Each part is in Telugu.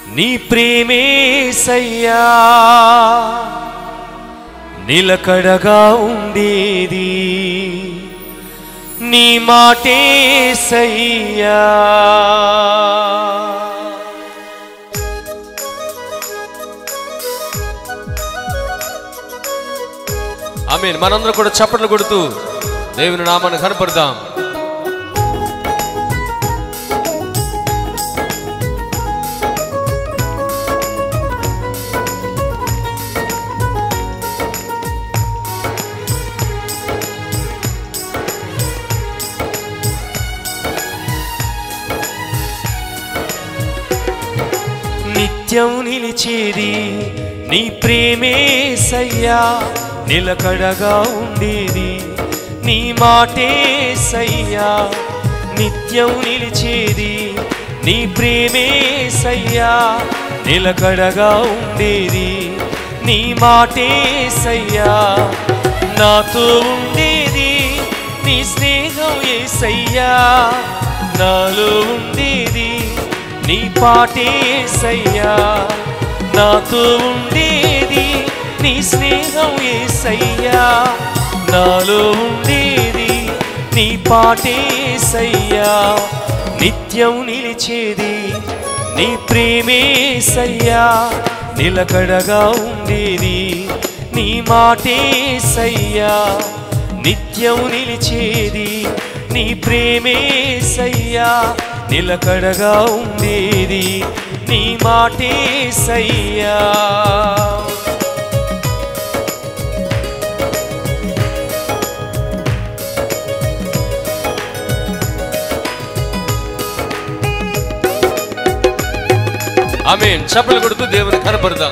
నీ ప్రేమే సయ్యా నిలకడగా ఉండేది నీ మాటే సయ్యా ఆమె మనందరం కూడా చప్పట్లు కొడుతూ దేవుని నామాన్ని కనపడదాం నిత్యం నిలిచేది నీ ప్రేమే సయ్యా నిలకడగా ఉండేది నీ మాటే సయ్యా నిత్యం నిలిచేది నీ ప్రేమే సయ్యా నిలకడగా ఉండేది నీ మాటే సయ్యా నాతో ఉండేది నీ స్నేహం ఏసయ్యా నాలో ఉండేది నీ పాటే సయ్యా నాతో ఉండేది నీ స్నేహం ఏసయ్యా నాలో ఉండేది నీ పాటే సయ్యా నిత్యం నిలిచేది నీ ప్రేమే సయ్యా నిలకడగా ఉండేది నీ మాటే సయ్యా నిత్యం నిలిచేది నీ ప్రేమే సయ్యా నిలకడగా ఉండేది నీ మాటే సయ్యా ఆమె చప్పలు కొడుతూ దేవుని కనపడదాం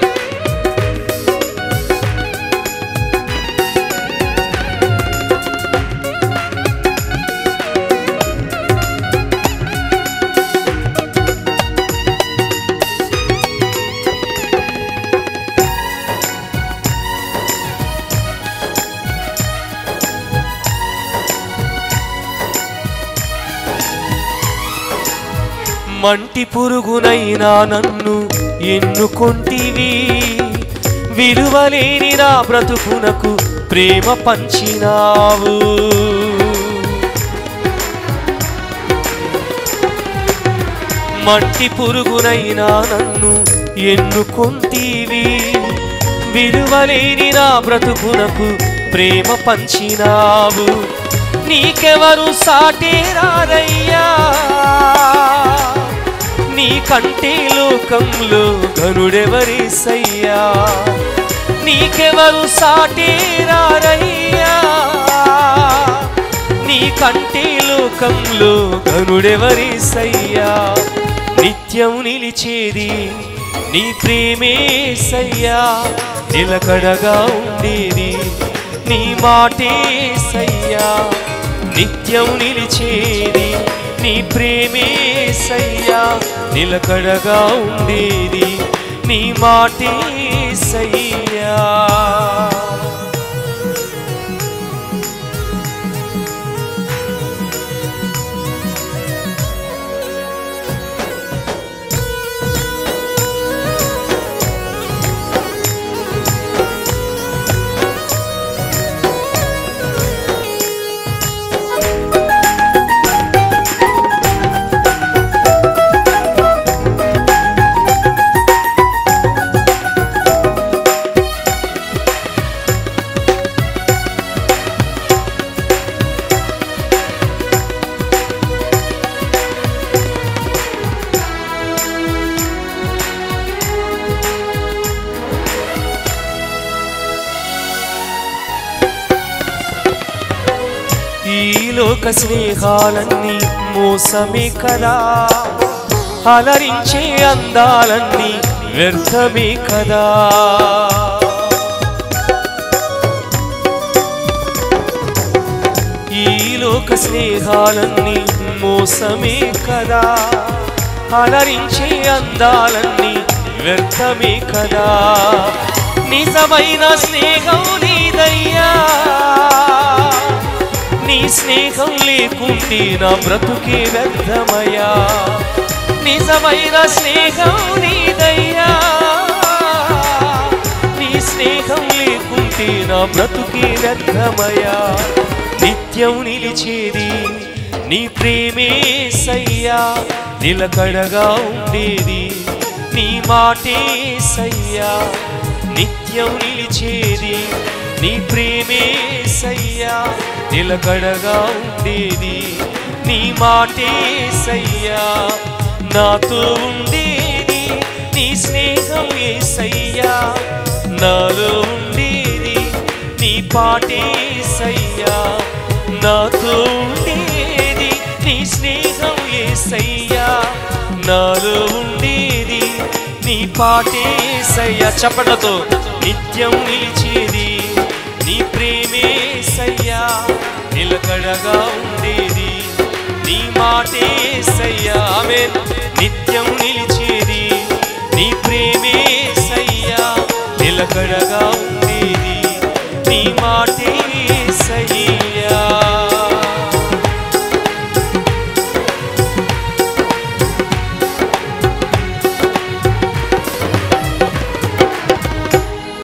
మంటి పురుగునైనా నన్ను ఎన్నుకొంటివి విలువలేని నా బ్రతుకునకు ప్రేమ పంచినావు మంటి పురుగునైనా నన్ను ఎన్నుకొంటివి విలువలేని నా బ్రతుకునకు ప్రేమ పంచినావు నీకెవరు సాటేరారయ్యా నీ కంటే లోకంలో గనుడెవరి సయ్యా నీకెవరు సాటేరారయ్యా నీ కంటే లోకంలో గనుడెవరి సయ్యా నిత్యం నిలిచేది నీ ప్రేమే సయ్యా నిలకడగా ఉండేది నీ మాటే సయ్యా నిత్యం నిలిచేది నీ ప్రేమే సయ్యా నిలకడగా ఉండేది నీ మాటే సయ్యా ఈ లోక స్నేహాలన్నీ మోసమే కదా అలరించే అందాలన్నీ వ్యర్థమే కదా ఈ లోక స్నేహాలన్నీ మోసమే కదా అలరించే అందాలన్నీ వ్యర్థమే కదా నిజమైన స్నేహం నీదయ్యా నీ స్నేహం లేకుంటే నా బ్రతుకే వ్యర్థమయ్యా నిజమైన స్నేహం నీదయ్యా స్నేహం లేకుంటే నా బ్రతుకే వ్యర్థమయ్యా నిత్యం నిలిచేది నీ ప్రేమే సయ్యా నిలకడగా ఉండేది నీ మాటే సయ్యా నిత్యం నిలిచేది నీ ప్రేమే సయ్యా నిలకడగా ఉండేది నీ మాటే సయ్యా నాతో ఉండేది నీ స్నేహం ఏసయ్యా నాలో ఉండేది నీ పాటే సయ్యా నాతో ఉండేది నీ స్నేహం ఏసయ్యా నాలో ఉండేది నీ పాటే సయ్యా చప్పటతో నిత్యం నిలిచేది నీ ప్రేమే సయ్యా నిలకడగా ఉండేది నీ మాటే సయ్యా ఆమె నిత్యం నిలిచేది నీ ప్రేమే సయ్యా నిలకడగా ఉండేది